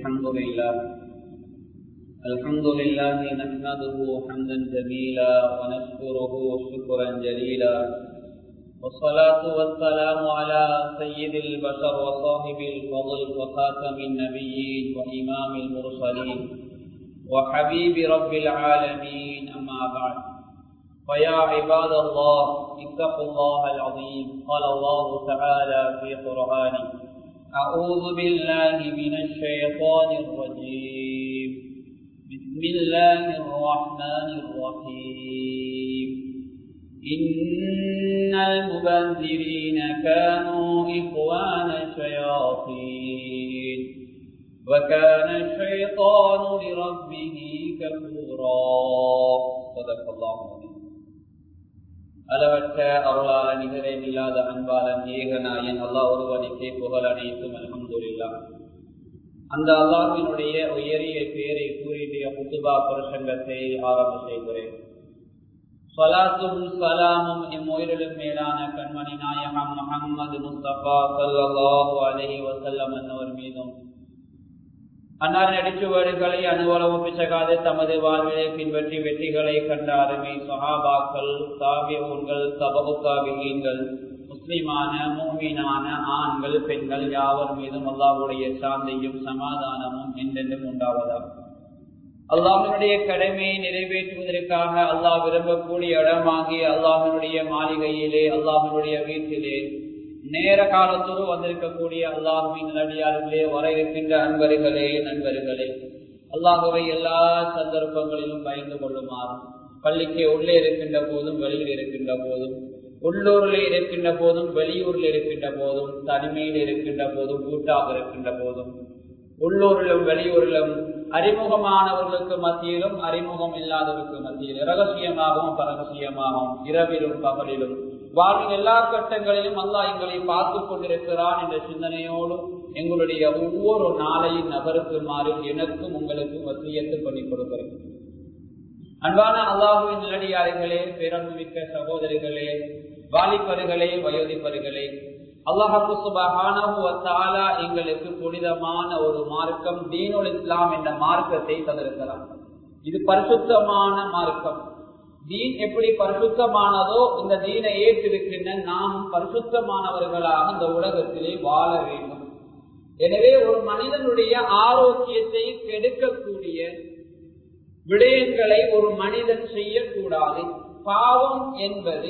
الحمد لله الحمد لله نحمده حمدا جميلا ونشكره شكرا جليلا والصلاة والسلام على سيد البشر وصاحب الفضل وخاتم النبيين وإمام المرسلين وحبيب رب العالمين أما بعد فيا عباد الله اتقوا الله العظيم قال الله تعالى في قرآنه أعوذ بالله من الشيطان الرجيم بسم الله الرحمن الرحيم إن المبذرين كانوا إخوان الشياطين وكان الشيطان لربه كفورا صدق الله العظيم அளவற்ற அருளால நிகரே இல்லாத அன்பாளன் ஏகநாயன் அல்லாஹ் ஒருவனுக்கே புகழ் அனைத்தும் அலமதுல்லா அந்த அல்லாஹினுடைய உயரிய பேரை கூறிய புத்துபா பிரசங்கத்தை ஆரம்ப செய்கிறேன் சலாத்தும் சலாமும் எம் உயிரிலும் மேலான கண்மணி நாயகம் முகமது முஸ்தபா சல்லாஹூ அலஹி வசல்லம் என்னவர் மீதும் அன்னார் நடிச்சுவடுகளை அனுவலமும் பிச்சகாது தமது வாழ்விலை பின்பற்றி வெற்றிகளை கண்ட அருமை சஹாபாக்கள் தாபியங்கள் தபகு தாபியங்கள் முஸ்லிமான மூமீனான ஆண்கள் பெண்கள் யாவர் மீதும் அல்லாவுடைய சாந்தையும் சமாதானமும் என்றென்றும் உண்டாவதாகும் அல்லாஹனுடைய கடமையை நிறைவேற்றுவதற்காக அல்லாஹ் விரும்பக்கூடிய இடமாகி அல்லாஹனுடைய மாளிகையிலே அல்லாஹனுடைய வீட்டிலே நேர காலத்தோடு வந்திருக்கக்கூடிய அல்லாஹுவின் நடிகார்களே வர இருக்கின்ற அன்பர்களே நண்பர்களே அல்லாஹுவை எல்லா சந்தர்ப்பங்களிலும் பயந்து கொள்ளுமாறும் பள்ளிக்கு உள்ளே இருக்கின்ற போதும் வெளியில் இருக்கின்ற போதும் உள்ளூரில் இருக்கின்ற போதும் வெளியூரில் இருக்கின்ற போதும் தனிமையில் இருக்கின்ற போதும் கூட்டாக இருக்கின்ற போதும் உள்ளூரிலும் வெளியூரிலும் அறிமுகமானவர்களுக்கு மத்தியிலும் அறிமுகம் இல்லாதவர்களுக்கு மத்தியில் ரகசியமாகவும் பரகசியமாகவும் இரவிலும் பகலிலும் வாழ்வின் எல்லா கட்டங்களிலும் அல்லா எங்களை பார்த்து கொண்டிருக்கிறான் என்ற சிந்தனையோடு எங்களுடைய ஒவ்வொரு நாளையும் நகருக்குமாறு எனக்கும் உங்களுக்கும் வசியத்து பண்ணி கொடுக்கிறேன் அன்பான அல்லாஹுவின் நிலடியார்களே பேரன்புமிக்க சகோதரிகளே வாலிபர்களே வயோதிபர்களே அல்லாஹாலா எங்களுக்கு புனிதமான ஒரு மார்க்கம் தீனுல் இஸ்லாம் என்ற மார்க்கத்தை தந்திருக்கிறார் இது பரிசுத்தமான மார்க்கம் தீன் எப்படி பரிசுத்தமானதோ இந்த தீனை ஏற்றிருக்கின்ற நாம் பரிசுத்தமானவர்களாக இந்த உலகத்திலே வாழ வேண்டும் எனவே ஒரு மனிதனுடைய ஆரோக்கியத்தை கெடுக்கக்கூடிய விடயங்களை ஒரு மனிதன் செய்யக்கூடாது பாவம் என்பது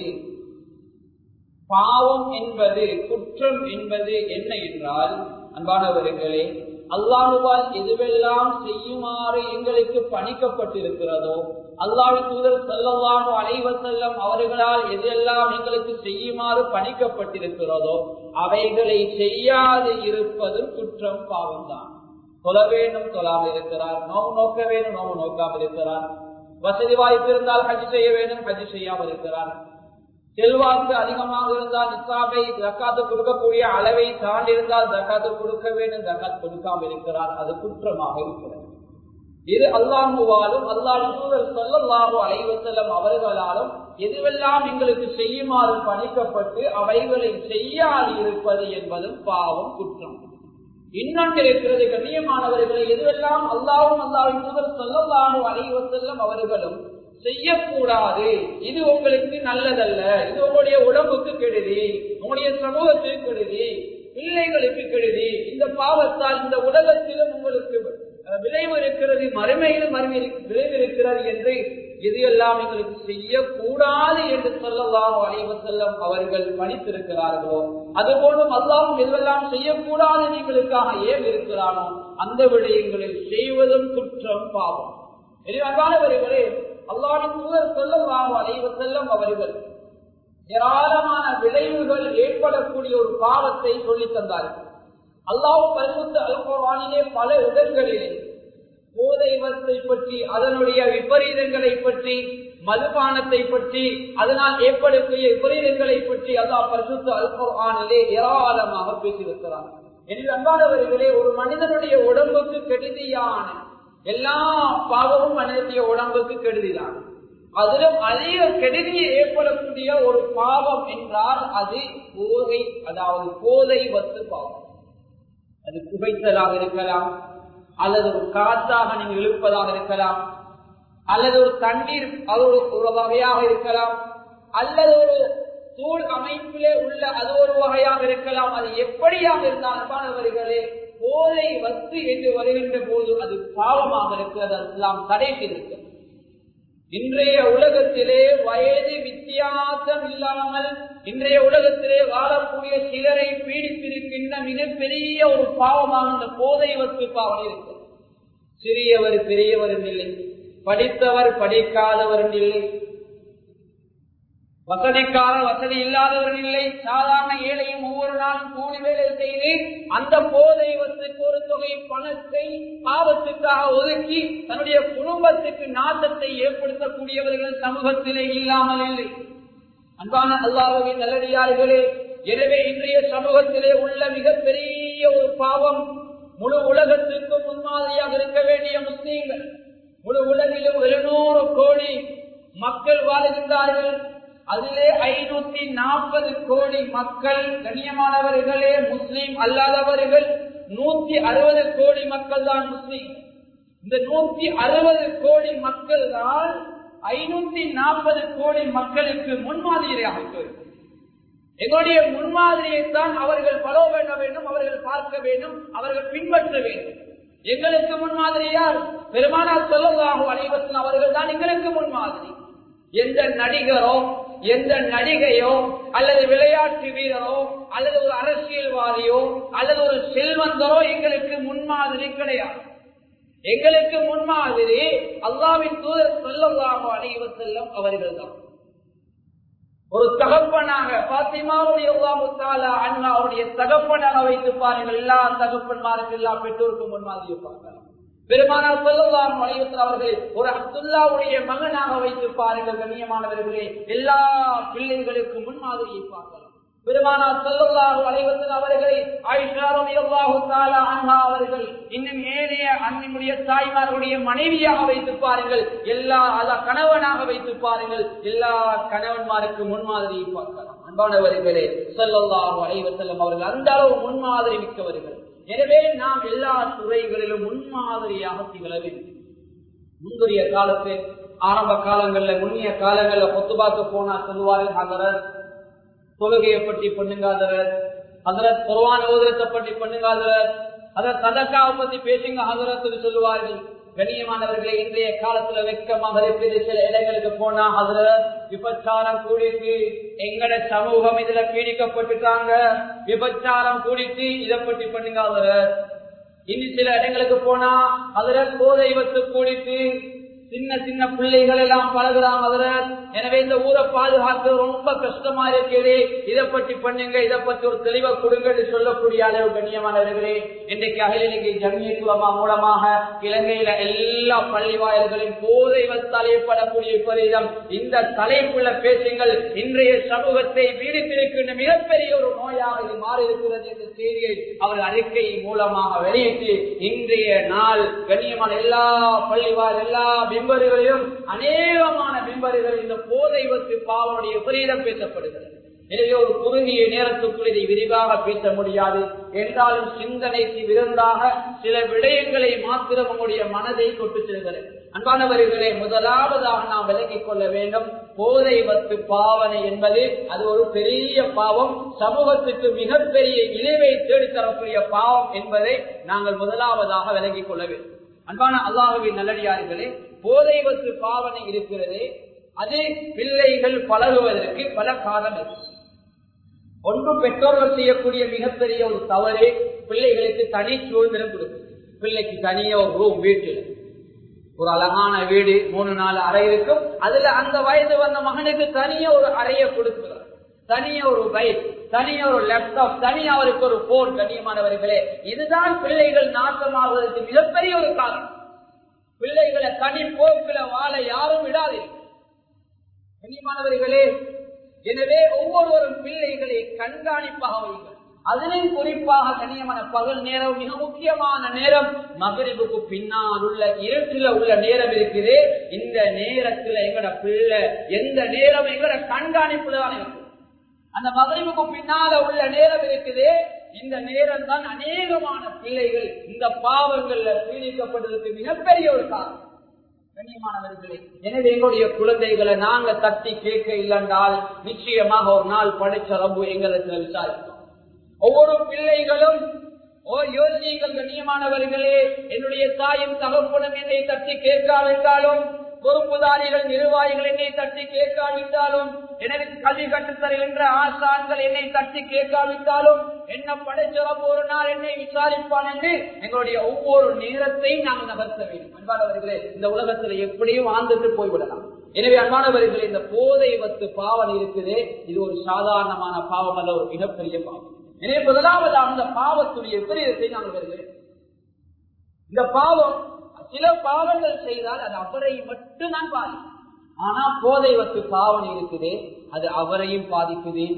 பாவம் என்பது குற்றம் என்பது என்ன என்றால் அன்பானவர்களே அல்லாஹுவால் எதுவெல்லாம் செய்யுமாறு எங்களுக்கு பணிக்கப்பட்டிருக்கிறதோ அல்லாவின் தூதர் செல்லவானோ அனைவர் செல்லம் அவர்களால் எதெல்லாம் எங்களுக்கு செய்யுமாறு பணிக்கப்பட்டிருக்கிறதோ அவைகளை செய்யாது இருப்பது குற்றம் பாவம்தான் தொல வேண்டும் தொழாமல் இருக்கிறார் நோவு நோக்க வேண்டும் நோவு நோக்காமல் இருக்கிறார் வசதி வாய்ப்பு இருந்தால் ஹஜ் செய்ய வேண்டும் ஹஜ் செய்யாமல் இருக்கிறார் செல்வாக்கு அதிகமாக இருந்தால் நிசாபை ஜக்காத்து கொடுக்கக்கூடிய அளவை தாண்டி இருந்தால் ஜக்காத்து கொடுக்க வேண்டும் ஜக்காத் கொடுக்காமல் இருக்கிறார் அது குற்றமாக இருக்கிறது இது அல்லாஹுவாலும் அல்லாஹூர் சொல்லல்லாஹு அலைவசல்லம் அவர்களாலும் எதுவெல்லாம் எங்களுக்கு செய்யுமாறு பணிக்கப்பட்டு அவைகளை செய்யாது இருப்பது என்பதும் பாவம் குற்றம் இன்னொன்று இருக்கிறது கண்ணியமானவர்களை எதுவெல்லாம் அல்லாவும் அல்லாவின் தூதர் சொல்லல்லாஹு அலைவசல்லம் அவர்களும் செய்யக்கூடாது இது உங்களுக்கு நல்லதல்ல இது உங்களுடைய உடம்புக்கு கெடுதி உங்களுடைய சமூகத்துக்கு கெடுதி பிள்ளைகளுக்கு கெடுதி இந்த பாவத்தால் இந்த உலகத்திலும் உங்களுக்கு விளைவு இருக்கிறது மறுமையிலும் விளைவு இருக்கிறது என்று இது எல்லாம் எங்களுக்கு செய்யக்கூடாது என்று சொல்லலாம் அலைவ செல்லம் அவர்கள் பணித்திருக்கிறார்களோ அதுபோலும் அல்லாவும் எதுவெல்லாம் செய்யக்கூடாது எங்களுக்காக ஏன் இருக்கிறானோ அந்த விடயங்களில் செய்வதும் குற்றம் பாவம் அன்பானவர்களே அல்லாவின் தூதர் செல்லம் அலைவ செல்லம் அவர்கள் ஏராளமான விளைவுகள் ஏற்படக்கூடிய ஒரு பாவத்தை சொல்லி தந்தார்கள் அல்லாஹ் பரிசுத்த அல்பவானிலே பல இடங்களிலே போதை வசத்தை பற்றி அதனுடைய விபரீதங்களை பற்றி மதுபானத்தை பற்றி அதனால் ஏற்படக்கூடிய விபரீதங்களை பற்றி அல்லாஹ் பரிசுத்த அல்பவானிலே ஏராளமாக பேசியிருக்கிறார் எனவே அன்பானவர்களே ஒரு மனிதனுடைய உடம்புக்கு கெடுதியான எல்லா பாவமும் மனிதனுடைய உடம்புக்கு கெடுதிதான் அதிலும் அதிக கெடுதியை ஏற்படக்கூடிய ஒரு பாவம் என்றால் அது போதை அதாவது போதை வத்து பாவம் அது புகைத்தலாக இருக்கலாம் அல்லது ஒரு காற்றாக நீங்கள் இழுப்பதாக இருக்கலாம் அல்லது ஒரு தண்ணீர் அது ஒரு- ஒரு வகையாக இருக்கலாம் அல்லது ஒரு தூள் அமைப்பிலே உள்ள அது ஒரு வகையாக இருக்கலாம் அது எப்படியாக இருந்தால் அன்பானவர்களே போதை வத்து என்று வருகின்ற போது அது பாவமாக இருக்கிறது அதெல்லாம் தடை செய்திருக்கிறது இன்றைய உலகத்திலே வயது வித்தியாசம் இல்லாமல் இன்றைய உலகத்திலே வாழக்கூடிய சிலரை பீடித்திருக்கின்ற மிகப்பெரிய ஒரு பாவமாக இந்த போதை வத்து பாவம் இருக்கிறது சிறியவர் பெரியவர் இல்லை படித்தவர் படிக்காதவர் இல்லை வசதிக்காரர் வசதி இல்லாதவர் இல்லை சாதாரண ஏழையும் ஒவ்வொரு நாளும் கூலி வேலை செய்து அந்த போதை வத்துக்கு ஒரு தொகை பணத்தை பாவத்துக்காக ஒதுக்கி தன்னுடைய குடும்பத்துக்கு நாட்டத்தை ஏற்படுத்தக்கூடியவர்கள் சமூகத்திலே இல்லாமல் இல்லை அன்பான அல்லாஹுவின் நல்லடியார்களே எனவே இன்றைய சமூகத்திலே உள்ள மிகப்பெரிய ஒரு பாவம் முழு உலகத்திற்கும் முன்மாதிரியாக இருக்க வேண்டிய முஸ்லீம்கள் முழு உலகிலும் எழுநூறு கோடி மக்கள் வாழுகின்றார்கள் அதிலே ஐநூத்தி நாற்பது கோடி மக்கள் கண்ணியமானவர்களே முஸ்லீம் அல்லாதவர்கள் நூத்தி அறுபது கோடி மக்கள் தான் முஸ்லீம் இந்த நூத்தி அறுபது கோடி மக்கள் தான் ஐநூத்தி நாற்பது கோடி மக்களுக்கு முன்மாதிரியாக இருக்கிறது எங்களுடைய முன்மாதிரியைத்தான் அவர்கள் பலோ வேண்ட வேண்டும் அவர்கள் பார்க்க வேண்டும் அவர்கள் பின்பற்ற வேண்டும் எங்களுக்கு முன்மாதிரி யார் பெருமானார் சொல்லலாகும் அனைவரும் அவர்கள் தான் எங்களுக்கு முன்மாதிரி எந்த நடிகரோ எந்த நடிகையோ அல்லது விளையாட்டு வீரரோ அல்லது ஒரு அரசியல்வாதியோ அல்லது ஒரு செல்வந்தரோ எங்களுக்கு முன்மாதிரி கிடையாது எங்களுக்கு முன்மாதிரி அல்லாவின் தூதர் சொல்லலாகும் அனைவர் செல்லம் அவர்கள் தான் ஒரு தகப்பனாக பாத்திமாவுடைய அண்ணாவுடைய தகப்பனாக வைத்து பாருங்கள் எல்லா தகப்பன்மாருக்கு எல்லா பெற்றோருக்கும் முன்மாதிரியை பார்க்கலாம் பெருமானார் சொல்லலாம் வலியுறுத்தல் அவர்கள் ஒரு அப்துல்லாவுடைய மகனாக வைத்து பாருங்கள் கண்ணியமானவர்களே எல்லா பிள்ளைகளுக்கும் முன்மாதிரியை பார்க்கலாம் பெருமானார் செல்லல்லாஹு அலைவசன் அவர்களை ஆயிஷாரமியல்லாஹு அவர்கள் இன்னும் ஏனைய அன்னினுடைய தாய்மார்களுடைய மனைவியாக வைத்து பாருங்கள் எல்லா அத கணவனாக வைத்து பாருங்கள் எல்லா கணவன்மாருக்கு முன்மாதிரியை பார்க்கலாம் அன்பானவர்களே செல்லல்லாஹு அலைவசல்லம் அவர்கள் அந்த அளவு முன்மாதிரி மிக்கவர்கள் எனவே நாம் எல்லா துறைகளிலும் முன்மாதிரியாக திகழ வேண்டும் முந்தைய காலத்து ஆரம்ப காலங்கள்ல முன்னிய காலங்கள்ல பொத்துபாக்கு போனா சொல்லுவார்கள் அதரர் தொழுகையை பற்றி பண்ணுங்காதவர் அதரத் குர்வான் ஓதரத்தை பற்றி பண்ணுங்காதவர் அதர் சதக்காவை பத்தி பேசுங்க ஹசரத்துக்கு சொல்லுவார்கள் கண்ணியமானவர்களை இன்றைய காலத்துல வெக்கமாக இருக்குது சில இடங்களுக்கு போனா அதுல விபச்சாரம் கூடிட்டு எங்கட சமூகம் இதுல பீடிக்கப்பட்டுட்டாங்க விபச்சாரம் கூடிட்டு இதை பற்றி பண்ணுங்க அதுல இன்னும் சில இடங்களுக்கு போனா அதுல போதை வத்து கூடிட்டு சின்ன சின்ன பிள்ளைகள் எல்லாம் பழகுறாங்க அதுல எனவே இந்த ஊரை பாதுகாக்க ரொம்ப கஷ்டமா இருக்கிறது இதை பற்றி பண்ணுங்க இதை பற்றி ஒரு தெளிவை கொடுங்கன்னு சொல்லக்கூடிய அளவு கண்ணியமானவர்களே இன்றைக்கு அகில இலங்கை ஜன்மியத்துவமா மூலமாக இலங்கையில எல்லா பள்ளி வாயில்களின் போதை வத்தால் ஏற்படக்கூடிய விபரீதம் இந்த தலைப்புள்ள பேசுங்கள் இன்றைய சமூகத்தை பீடித்திருக்கின்ற மிகப்பெரிய ஒரு நோயாக இது மாறி இருக்கிறது என்ற செய்தியை அவர் அறிக்கை மூலமாக வெளியிட்டு இன்றைய நாள் கண்ணியமான எல்லா பள்ளி வாயில் எல்லா பிம்பர்களையும் அநேகமான பிம்பர்கள் இந்த போதை வத்து பாவனுடைய விபரீதம் பேசப்படுகிறது எனவே ஒரு குறுகிய நேரத்துக்குள் இதை விரிவாக பேச முடியாது என்றாலும் சிந்தனைக்கு விருந்தாக சில விடயங்களை மாத்திரம் உங்களுடைய மனதை கொண்டு செல்கிறது அன்பானவர்களே முதலாவதாக நாம் விலகிக் கொள்ள வேண்டும் போதை வத்து பாவனை என்பது அது ஒரு பெரிய பாவம் சமூகத்துக்கு மிகப்பெரிய இழிவை தேடித்தரக்கூடிய பாவம் என்பதை நாங்கள் முதலாவதாக விலகிக் கொள்ள வேண்டும் அன்பான அல்லாஹுவின் நல்லடியார்களே போதை வத்து பாவனை இருக்கிறது அது பிள்ளைகள் பழகுவதற்கு பல காரணம் இருக்கு ஒன்று பெற்றோர்கள் செய்யக்கூடிய மிகப்பெரிய ஒரு தவறு பிள்ளைகளுக்கு தனி சுதந்திரம் கொடுக்குது பிள்ளைக்கு தனியா ஒரு ரூம் வீட்டில் ஒரு அழகான வீடு மூணு நாலு அறை இருக்கும் அதுல அந்த வயது வந்த மகனுக்கு தனியா ஒரு அறையை கொடுக்கிறார் தனியா ஒரு பைக் தனியா ஒரு லேப்டாப் தனியா அவருக்கு ஒரு போன் கண்ணியமானவர்களே இதுதான் பிள்ளைகள் நாசமாவதற்கு மிகப்பெரிய ஒரு காரணம் பிள்ளைகளை தனி போக்கில வாழ யாரும் விடாதீர்கள் கண்ணியமானவர்களே எனவே ஒவ்வொருவரும் பிள்ளைகளை கண்காணிப்பாக வைங்கள் அதிலும் குறிப்பாக கண்ணியமான பகல் நேரம் மிக முக்கியமான நேரம் மகரிபுக்கு பின்னால் உள்ள இருட்டில உள்ள நேரம் இருக்குது இந்த நேரத்துல எங்கட பிள்ளை எந்த நேரம் எங்கட கண்காணிப்புல தான் இருக்கும் அந்த மகரிபுக்கு பின்னால உள்ள நேரம் இருக்குது இந்த நேரம் தான் அநேகமான பிள்ளைகள் இந்த பாவங்கள்ல பீடிக்கப்பட்டதற்கு மிகப்பெரிய ஒரு காரணம் கண்ணியமானவர்களே எனவே எங்களுடைய குழந்தைகளை நாங்க தட்டி கேட்க இல்லைன்றால் நிச்சயமாக ஒரு நாள் படிச்ச ரம்பு எங்களுக்கு விசாரிப்போம் ஒவ்வொரு பிள்ளைகளும் ஓ யோசியுங்கள் கண்ணியமானவர்களே என்னுடைய தாயும் தகப்பனும் என்னை தட்டி கேட்காவிட்டாலும் பொறுப்புதாரிகள் நிர்வாகிகள் என்னை தட்டி கேட்காவிட்டாலும் எனக்கு கல்வி கற்றுத்தருகின்ற ஆசான்கள் என்னை தட்டி கேட்காவிட்டாலும் என்ன படைச்சவம் ஒரு நாள் என்னை விசாரிப்பான் என்று எங்களுடைய ஒவ்வொரு நேரத்தையும் நாங்கள் நகர்த்த வேண்டும் அன்பானவர்களே இந்த உலகத்துல எப்படியும் வாழ்ந்துட்டு போய்விடலாம் எனவே அன்பானவர்களே இந்த போதை வத்து பாவம் இருக்குது இது ஒரு சாதாரணமான பாவம் அல்ல ஒரு மிகப்பெரிய பாவம் எனவே முதலாவது அந்த பாவத்துடைய விபரீதத்தை நாங்கள் வருகிறேன் இந்த பாவம் சில பாவங்கள் செய்தால் அது அவரை மட்டும் தான் பாதிக்கும் ஆனா போதை வத்து பாவனை இருக்குது அது அவரையும் பாதிக்குது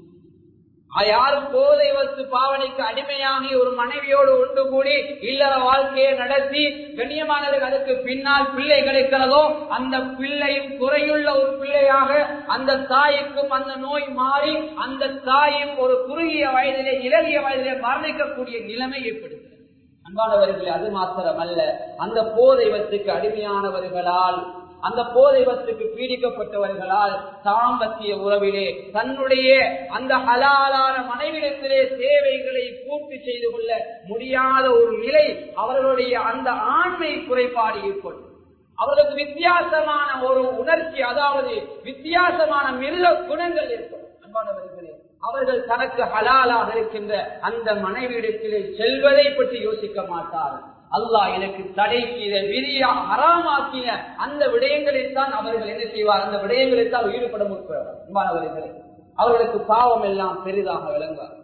யாரும் போதை வத்து பாவனைக்கு அடிமையாகி ஒரு மனைவியோடு ஒன்று கூடி இல்லற வாழ்க்கையை நடத்தி கண்ணியமானவர்கள் அதுக்கு பின்னால் பிள்ளை கிடைக்கிறதோ அந்த பிள்ளையும் குறையுள்ள ஒரு பிள்ளையாக அந்த தாய்க்கும் அந்த நோய் மாறி அந்த தாயும் ஒரு குறுகிய வயதிலே இளகிய வயதிலே மரணிக்கக்கூடிய நிலைமை ஏற்படுகிறது அன்பானவர்களே அது மாத்திரமல்ல அந்த போதைவத்துக்கு அடிமையானவர்களால் அந்த போதைவத்துக்கு பீடிக்கப்பட்டவர்களால் தாம்பத்திய உறவிலே தன்னுடைய அந்த ஹலாலான மனைவிடத்திலே சேவைகளை பூர்த்தி செய்து கொள்ள முடியாத ஒரு நிலை அவர்களுடைய அந்த ஆண்மை குறைபாடு ஏற்படும் அவர்களுக்கு வித்தியாசமான ஒரு உணர்ச்சி அதாவது வித்தியாசமான மிருக குணங்கள் ஏற்படும் அன்பானவர்களே அவர்கள் தனக்கு ஹலாலாக இருக்கின்ற அந்த மனைவியிடத்திலே செல்வதை பற்றி யோசிக்க மாட்டார்கள் அல்லாஹ் எனக்கு தடை செய்த விதியா அறாமாக்கின அந்த விடயங்களில் தான் அவர்கள் என்ன செய்வார் அந்த விடயங்களில் தான் ஈடுபட முற்பவர்களே அவர்களுக்கு பாவம் எல்லாம் பெரிதாக விளங்குவார்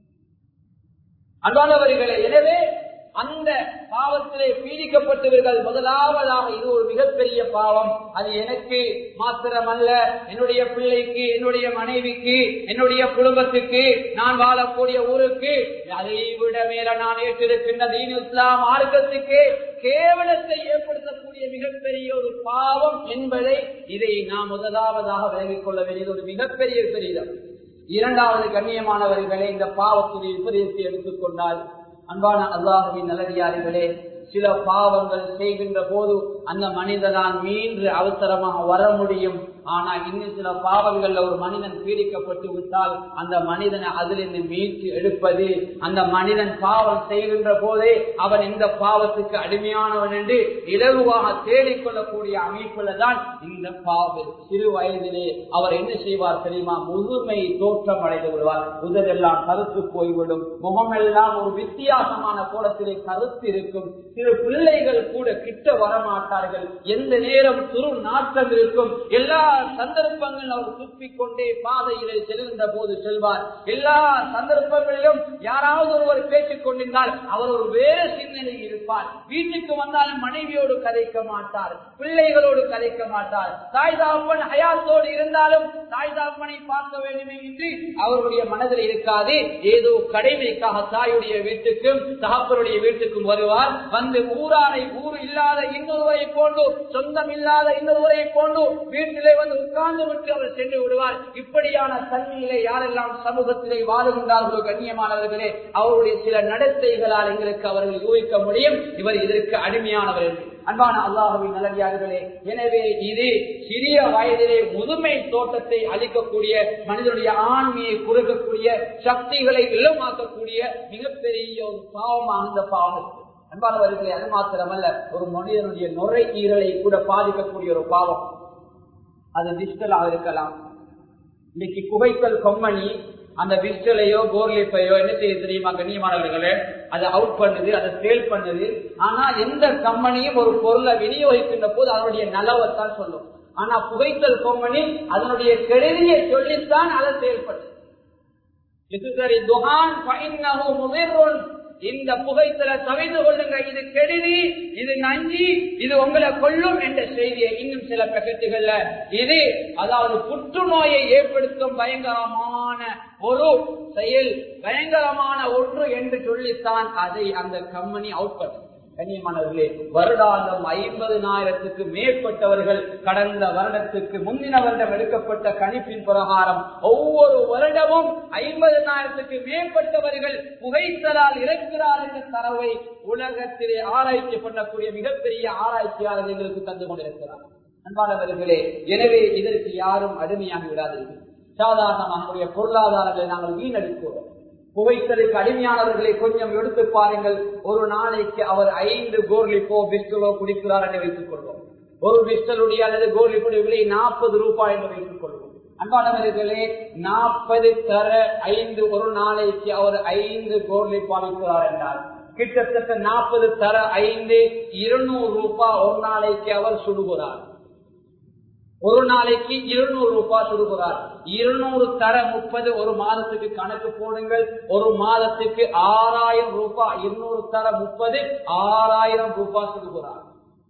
அன்பானவர்களே எனவே அந்த பாவத்திலே பீடிக்கப்பட்டவர்கள் முதலாவதாக இது ஒரு மிகப்பெரிய பாவம் அது எனக்கு மாத்திரமல்ல என்னுடைய பிள்ளைக்கு என்னுடைய மனைவிக்கு என்னுடைய குடும்பத்துக்கு நான் வாழக்கூடிய ஊருக்கு அதை விட மேல நான் ஏற்றிருக்கின்ற தீன் இஸ்லாம் மார்க்கத்துக்கு கேவலத்தை ஏற்படுத்தக்கூடிய மிகப்பெரிய ஒரு பாவம் என்பதை இதை நாம் முதலாவதாக விலகிக் கொள்ள வேண்டியது ஒரு மிகப்பெரிய பெரிதம் இரண்டாவது கண்ணியமானவர்களே இந்த பாவத்துடைய விபரீதத்தை எடுத்துக்கொண்டால் அன்பான அல்லாஹுவின் நல்லடியார்களே சில பாவங்கள் செய்கின்ற போது அந்த மனிதனால் மீண்டு அவசரமாக வர முடியும் ஆனா இன்னும் சில பாவங்கள்ல ஒரு மனிதன் பீடிக்கப்பட்டு விட்டால் அந்த மனிதனை அதிலிருந்து மீட்டு எடுப்பது அந்த மனிதன் பாவம் செய்கின்ற போதே அவன் இந்த பாவத்துக்கு அடிமையானவன் என்று இலகுவாக தேடிக்கொள்ளக்கூடிய அமைப்புல தான் இந்த பாவம் சிறு வயதிலே அவர் என்ன செய்வார் தெரியுமா முதுமை தோற்றம் அடைந்து விடுவார் உதவெல்லாம் கருத்து போய்விடும் முகமெல்லாம் ஒரு வித்தியாசமான கோலத்திலே கருத்து இருக்கும் சிறு பிள்ளைகள் கூட கிட்ட வரமாட்டார்கள் எந்த நேரம் துரு நாட்டம் இருக்கும் எல்லா சந்தர்ப்பங்களும் அவர் துப்பிக் கொண்டே பாதையிலே செல்கின்ற போது செல்வார் எல்லா சந்தர்ப்பங்களிலும் யாராவது ஒருவர் பேசிக் கொண்டிருந்தால் அவர் ஒரு வேறு சிந்தனையில் இருப்பார் வீட்டுக்கு வந்தாலும் மனைவியோடு கதைக்க மாட்டார் பிள்ளைகளோடு கதைக்க மாட்டார் தாய் தாப்பன் ஹயாத்தோடு இருந்தாலும் தாய் தாப்பனை பார்க்க வேண்டுமே என்று அவருடைய மனதில் இருக்காது ஏதோ கடமைக்காக தாயுடைய வீட்டுக்கும் தகப்பனுடைய வீட்டுக்கும் வருவார் வந்து ஊராரை ஊர் இல்லாத இன்னொருவரை போன்று சொந்தம் இல்லாத இன்னொருவரை போன்று வீட்டிலே வந்து உட்கார்ந்து விட்டு அவர் சென்று விடுவார் இப்படியான தன்மையிலே யாரெல்லாம் சமூகத்திலே வாழுகின்றார்களோ கண்ணியமானவர்களே அவருடைய சில நடத்தைகளால் எங்களுக்கு அவர்கள் யூகிக்க முடியும் இவர் இதற்கு அடிமையானவர் என்று அன்பான அல்லாஹுவின் நல்லடியார்களே எனவே இது சிறிய வயதிலே முதுமை தோட்டத்தை அளிக்கக்கூடிய மனிதனுடைய ஆண்மையை குறுக்கக்கூடிய சக்திகளை இளமாக்கக்கூடிய மிகப்பெரிய ஒரு பாவமாக இந்த பாவம் அன்பானவர்களே அது மாத்திரமல்ல ஒரு மனிதனுடைய நுரையீரலை கூட பாதிக்கக்கூடிய ஒரு பாவம் அது டிஜிட்டலாக இருக்கலாம் இன்னைக்கு குவைத்தல் கொம்மணி அந்த விஸ்டலையோ போர்லிப்பையோ என்ன செய்ய தெரியுமா கண்ணியமானவர்களே அதை அவுட் பண்ணுது அதை சேல் பண்ணுது ஆனா எந்த கம்பெனியும் ஒரு பொருளை விநியோகிக்கின்ற போது அதனுடைய நலவைத்தான் சொல்லும் ஆனா புகைத்தல் கம்பெனி அதனுடைய கெடுதியை சொல்லித்தான் அதை சேல் பண்ணுது இது சரி துகான் இந்த புகைத்தல தவிர்த்து கொள்ளுங்க இது கெடுதி இது நஞ்சி இது உங்களை கொல்லும் என்ற செய்தியை இன்னும் சில பக்கத்துகள்ல இது அதாவது புற்றுநோயை ஏற்படுத்தும் பயங்கரமான ஒரு செயல் பயங்கரமான ஒன்று என்று சொல்லித்தான் அதை அந்த கம்பெனி அவுட் பண்ணும் கண்ணியமானவர்களே வருடாந்தம் ஐம்பதினாயிரத்துக்கு மேற்பட்டவர்கள் கடந்த வருடத்துக்கு முந்தின வருடம் எடுக்கப்பட்ட கணிப்பின் பிரகாரம் ஒவ்வொரு வருடமும் ஐம்பதினாயிரத்துக்கு மேற்பட்டவர்கள் புகைத்தலால் இறக்கிறார் என்ற தரவை உலகத்திலே ஆராய்ச்சி பண்ணக்கூடிய மிகப்பெரிய ஆராய்ச்சியாளர் எங்களுக்கு தந்து கொண்டிருக்கிறார் அன்பானவர்களே எனவே இதற்கு யாரும் அடிமையாகி விடாதீர்கள் சாதாரண நம்முடைய பொருளாதாரங்களை நாங்கள் வீணடிக்கிறோம் புகைத்தலுக்கு அடிமையானவர்களை கொஞ்சம் எடுத்து பாருங்கள் ஒரு நாளைக்கு அவர் ஐந்து கோர்லிப்போ பிஸ்டலோ குடிக்கிறார் என்று வைத்துக் கொள்வோம் ஒரு பிஸ்டலுடைய அல்லது கோர்லிப்புடைய விலை நாற்பது ரூபாய் என்று வைத்துக் கொள்வோம் அன்பானவர்களே நாற்பது தர ஐந்து ஒரு நாளைக்கு அவர் ஐந்து கோர்லிப்பா விற்கிறார் என்றால் கிட்டத்தட்ட நாற்பது தர ஐந்து இருநூறு ரூபாய் ஒரு நாளைக்கு அவர் சுடுகிறார் ஒரு நாளைக்கு இருநூறு ரூபாய் சுடுகிறார் இருநூறு தர முப்பது ஒரு மாதத்துக்கு கணக்கு போடுங்கள் ஒரு மாதத்துக்கு ஆறாயிரம் ரூபாய் இருநூறு தர முப்பது ஆறாயிரம் ரூபாய் சுடுகிறார்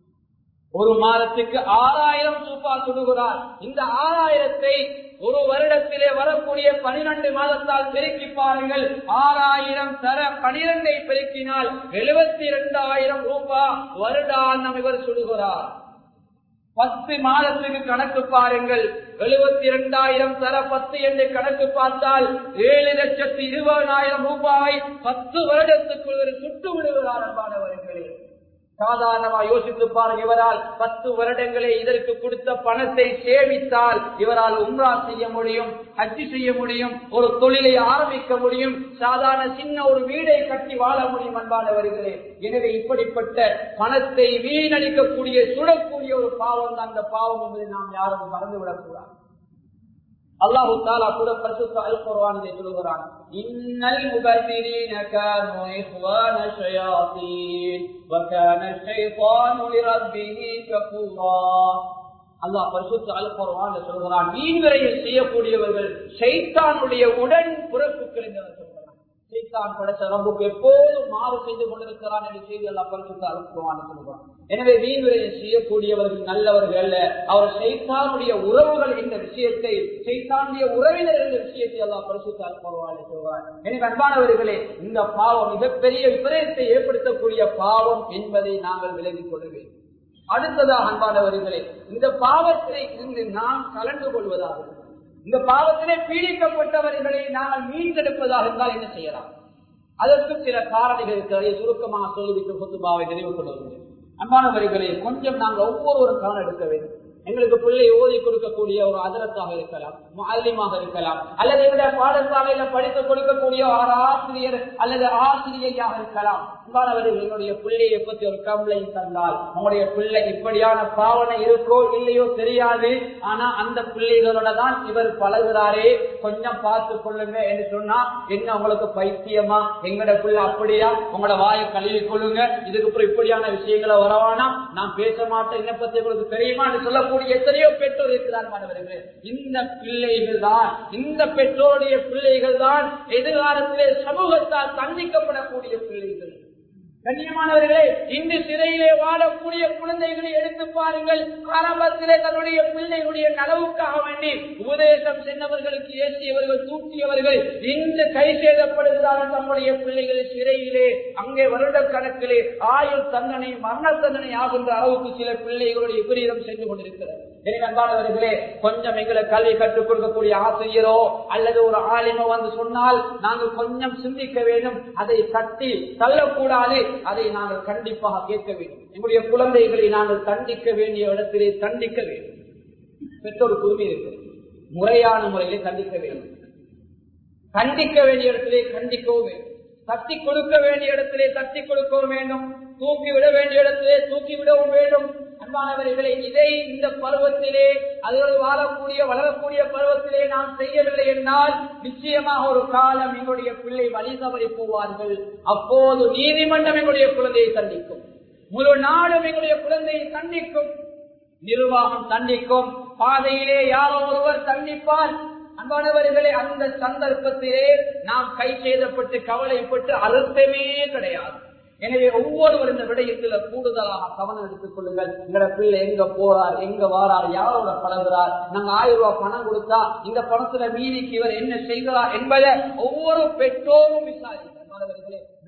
ஒரு மாதத்துக்கு ஆறாயிரம் ரூபாய் சுடுகிறார் இந்த ஆறாயிரத்தை ஒரு வருடத்திலே வரக்கூடிய பனிரெண்டு மாதத்தால் பெருக்கி பாருங்கள் ஆறாயிரம் தர பனிரெண்டை பெருக்கினால் எழுபத்தி இரண்டாயிரம் ரூபாய் வருடாந்தம் இவர் சுடுகிறார் பத்து மாதத்துக்கு கணக்கு பாருங்கள் எழுபத்தி இரண்டாயிரம் தர பத்து என்று கணக்கு பார்த்தால் ஏழு லட்சத்தி இருபதாயிரம் ரூபாய் பத்து வருடத்துக்குள் ஒரு சுட்டு விடுகிறார் அன்பானவர்களே சாதாரணமா யோசித்து பாருங்க இவரால் பத்து வருடங்களே இதற்கு கொடுத்த பணத்தை சேமித்தால் இவரால் உம்ரா செய்ய முடியும் ஹஜ்ஜி செய்ய முடியும் ஒரு தொழிலை ஆரம்பிக்க முடியும் சாதாரண சின்ன ஒரு வீடை கட்டி வாழ முடியும் அன்பானவர்களே எனவே இப்படிப்பட்ட பணத்தை வீணடிக்கக்கூடிய சுடக்கூடிய ஒரு பாவம் தான் அந்த பாவம் என்பதை நாம் யாரும் மறந்துவிடக்கூடாது அல்லாஹு தாலா கூட பரிசுத்த அல் குர்ஆனிலே சொல்கிறான் இன்னல் முபதிரீன கானு இஹ்வான ஷயாத்தீன் வகான ஷைத்தானு லிரப்பிஹி கஃபூரா அல்லாஹ் பரிசுத்த அல் குர்ஆனிலே சொல்கிறான் மீன்வரையில் செய்யக்கூடியவர்கள் ஷைத்தானுடைய உடன் பிறப்புகள் என்று சொல்கிறான் சைத்தான் படைச்ச ரப்புக்கு எப்போதும் மாறு செய்து கொண்டிருக்கிறான் என்று செய்தி எல்லாம் பரிசுத்த அலுப்புவான்னு சொல்லுவான் எனவே வீண்விரையை செய்யக்கூடியவர்கள் நல்லவர்கள் அல்ல அவர் சைத்தானுடைய உறவுகள் என்ற விஷயத்தை சைத்தானுடைய உறவினர் என்ற விஷயத்தை எல்லாம் பரிசுத்த அலுப்புவான்னு சொல்வார் எனவே அன்பானவர்களே இந்த பாவம் மிகப்பெரிய விபரீதத்தை ஏற்படுத்தக்கூடிய பாவம் என்பதை நாங்கள் விலகிக் கொள்ள வேண்டும் அடுத்ததாக அன்பானவர்களே இந்த பாவத்தை இருந்து நாம் கலந்து கொள்வதாக இந்த பாவத்திலே பீடிக்கப்பட்டவர்களை நாங்கள் மீட்டெடுப்பதாக இருந்தால் என்ன செய்யலாம் அதற்கு சில காரணிகள் இருக்கிறதை சுருக்கமாக சொல்லிவிட்டு சொத்துபாவை நிறைவு கொள்வது அன்பானவர்களே கொஞ்சம் நாங்கள் ஒவ்வொரு கவனம் எடுக்க வேண்டும் எங்களுக்கு பிள்ளை ஓதி கொடுக்கக்கூடிய ஒரு அதரத்தாக இருக்கலாம் மாலியமாக இருக்கலாம் அல்லது எங்களுடைய பாடசாலையில படித்து கொடுக்கக்கூடிய ஒரு ஆசிரியர் அல்லது ஆசிரியையாக இருக்கலாம் அன்பானவர்கள் என்னுடைய பிள்ளையை பற்றி ஒரு கம்ப்ளைண்ட் தந்தால் உங்களுடைய பிள்ளை இப்படியான பாவனை இருக்கோ இல்லையோ தெரியாது ஆனா அந்த பிள்ளைகளோட தான் இவர் பழகுறாரே கொஞ்சம் பார்த்து கொள்ளுங்க என்று சொன்னா என்ன உங்களுக்கு பைத்தியமா எங்கட பிள்ளை அப்படியா உங்களோட வாயை கழுவி கொள்ளுங்க இதுக்கு அப்புறம் இப்படியான விஷயங்களை வரவானா நான் பேச மாட்டேன் என்ன பத்தி உங்களுக்கு தெரியுமா என்று சொல்லக்கூடிய எத்தனையோ பெற்றோர் இருக்கிறார் மாணவர்களே இந்த பிள்ளைகள் தான் இந்த பெற்றோருடைய பிள்ளைகள் தான் எதிர்காலத்திலே சமூகத்தால் தண்டிக்கப்படக்கூடிய பிள்ளைகள் கண்ணியமானவர்களே இன்று சிறையிலே வாழக்கூடிய குழந்தைகளை எடுத்து பாருங்கள் ஆரம்பத்திலே தன்னுடைய பிள்ளைகளுடைய நலவுக்காக வேண்டி உபதேசம் சென்றவர்களுக்கு ஏசியவர்கள் தூக்கியவர்கள் இன்று கை சேதப்படுகிறார்கள் தம்முடைய பிள்ளைகள் சிறையிலே அங்கே வருட கணக்கிலே ஆயுள் தண்டனை மரண தண்டனை ஆகின்ற அளவுக்கு சில பிள்ளைகளுடைய விபரீதம் சென்று கொண்டிருக்கிறது எனவே அன்பானவர்களே கொஞ்சம் எங்களை கல்வி கற்றுக் கொடுக்கக்கூடிய ஆசிரியரோ அல்லது ஒரு ஆலிமோ வந்து சொன்னால் நாங்கள் கொஞ்சம் சிந்திக்க வேண்டும் அதை கட்டி தள்ளக்கூடாது அதை நாங்கள் கண்டிப்பாக கேட்க வேண்டும் எங்களுடைய குழந்தைகளை நாங்கள் தண்டிக்க வேண்டிய இடத்திலே தண்டிக்க வேண்டும் பெற்றோர் உரிமை இருக்கு முறையான முறையிலே கண்டிக்க வேண்டும் கண்டிக்க வேண்டிய இடத்திலே கண்டிக்கவும் வேண்டும் தட்டி கொடுக்க வேண்டிய இடத்திலே தட்டி கொடுக்கவும் வேண்டும் தூக்கி விட வேண்டிய இடத்திலே தூக்கி விடவும் வேண்டும் அன்பானவர்களே இதை இந்த பருவத்திலே அதோடு வாழக்கூடிய வளரக்கூடிய பருவத்திலே நாம் செய்யவில்லை என்றால் நிச்சயமாக ஒரு காலம் எங்களுடைய பிள்ளை வழி தவறி போவார்கள் அப்போது நீதிமன்றம் எங்களுடைய குழந்தையை தண்டிக்கும் முழு நாடும் எங்களுடைய குழந்தையை தண்டிக்கும் நிர்வாகம் தண்டிக்கும் பாதையிலே யாரோ ஒருவர் தண்டிப்பார் அன்பானவர்களே அந்த சந்தர்ப்பத்திலே நாம் கை செய்தப்பட்டு கவலைப்பட்டு அழுத்தமே கிடையாது எனவே ஒவ்வொருவர் இந்த விடயத்துல கூடுதலாக கவனம் எடுத்துக் கொள்ளுங்கள் எங்கட பிள்ளை எங்க போறார் எங்க வாரார் யாரோட பழகுறார் நாங்க ஆயிரம் ரூபாய் பணம் கொடுத்தா இந்த பணத்துல மீதிக்கு இவர் என்ன செய்கிறார் என்பதை ஒவ்வொரு பெற்றோரும் விசாரிக்கிறார் நாங்கள்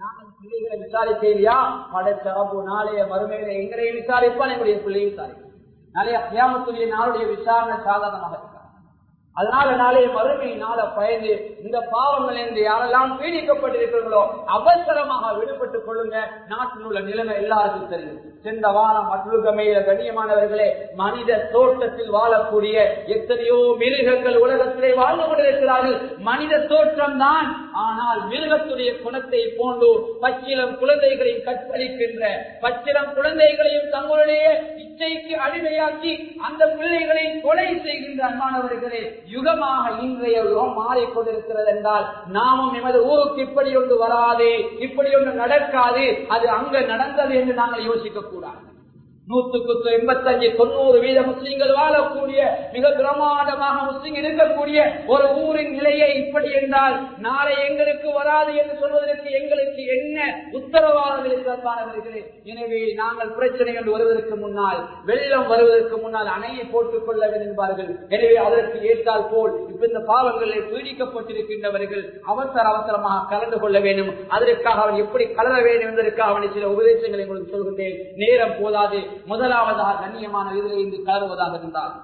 பிள்ளைகளை விசாரிக்கலையா படைச்சரப்பு நாளைய மறுமையில எங்களையும் விசாரிப்பான் எங்களுடைய பிள்ளையை விசாரிப்பான் நாளைய கியாமத்துடைய நாளுடைய விசாரணை சாதாரணமாக இருக்காது அதனால நாளைய மறுமை நாள பயந்து இந்த பாவங்கள் என்று யாரெல்லாம் பீடிக்கப்பட்டிருக்கிறீர்களோ அவசரமாக விடுபட்டுக் கொள்ளுங்க நாட்டில் உள்ள நிலைமை எல்லாருக்கும் தெரியும் சென்ற வாரம் மற்றொருமையில கண்ணியமானவர்களே மனித தோட்டத்தில் வாழக்கூடிய எத்தனையோ மிருகங்கள் உலகத்திலே வாழ்ந்து கொண்டிருக்கிறார்கள் மனித தோற்றம் தான் ஆனால் மிருகத்துடைய குணத்தை போன்று பச்சிலம் குழந்தைகளையும் கற்பழிக்கின்ற பச்சிலம் குழந்தைகளையும் தங்களுடைய இச்சைக்கு அடிமையாக்கி அந்த பிள்ளைகளை கொலை செய்கின்ற அன்பானவர்களே யுகமாக இன்றைய யுகம் மாறிக்கொண்டிருக்கிறது என்றால் நாமும் எமது ஊருக்கு இப்படி ஒன்று வராது இப்படி ஒன்று நடக்காது அது அங்க நடந்தது என்று நாங்கள் யோசிக்க கூடாது நூத்துக்கு எண்பத்தஞ்சு தொண்ணூறு வீத முஸ்லிம்கள் வாழக்கூடிய மிக பிரமாண்டமாக முஸ்லிம் இருக்கக்கூடிய ஒரு ஊரின் நிலையை இப்படி என்றால் நாளை எங்களுக்கு வராது என்று சொல்வதற்கு எங்களுக்கு என்ன உத்தரவாதம் இருக்கிறார்களே எனவே நாங்கள் பிரச்சனைகள் வருவதற்கு முன்னால் வெள்ளம் வருவதற்கு முன்னால் அணையை போட்டுக் கொள்ள வேண்டும் என்பார்கள் எனவே அதற்கு ஏற்றால் போல் இப்ப இந்த பாவங்களில் பீடிக்கப்பட்டிருக்கின்றவர்கள் அவசர அவசரமாக கலந்து கொள்ள வேண்டும் அதற்காக அவன் எப்படி கலர வேண்டும் என்பதற்காக அவனை சில உபதேசங்களை உங்களுக்கு சொல்கின்றேன் நேரம் போதாது முதலாவதாக கண்ணியமான இதிலே இருந்து கலருவதாக இருந்தால்